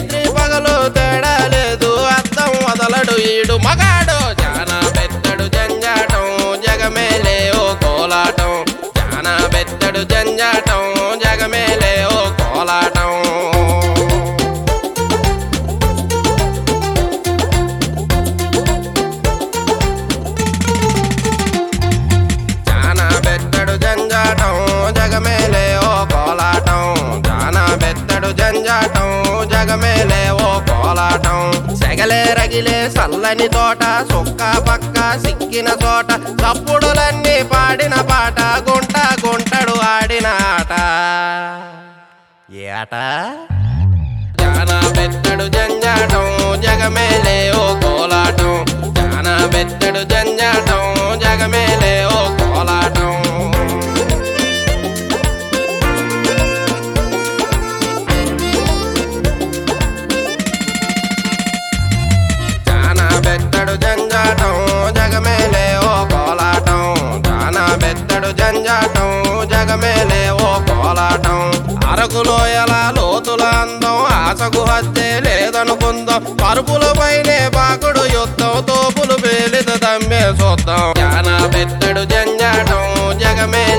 రాత్రి పగలు తేడా లేదు అద్దం వదలడు ఈడు మగాడు జానా బెత్తడు జంజాటం జగమేలే ఓ కోలాటం జానా బెత్తడు జంజాటం జగమేలే ఓ కోలాటం జానా బెత్తడు జంజాటం జగమేలే ఓ కోలాటం జానా బెత్తడు జంజాటం జగమేలే ఓ కోలాటం సెగలే రగిలే సల్లని తోట సుక్క పక్క సిక్కిన చోట చప్పుడులన్నీ పాడిన పాట గుంట గుంటడు ఆడిన ఆట ఏ ఆట జానా బెత్తడు జంజాటం జగమేలే ఓ కోలాటం జానా బెత్తడు జంజాటం జగమేలే ఓ కోలాటం జానా బెత్తడు జంజాటం జగమేలే ఓ కోలాటం జానా బెత్తడు జంజాటం జగమేలే ఓ కోలాటం అరకులో ఎలా లోతుల అందం ఆశకు హత్తే లేదనుకుందాం పరుపుల పైనే పాకుడు యుద్ధం తోపులు పేలిత దమ్మే చూద్దాం జానా బెత్తడు జంజాటం జగమేలే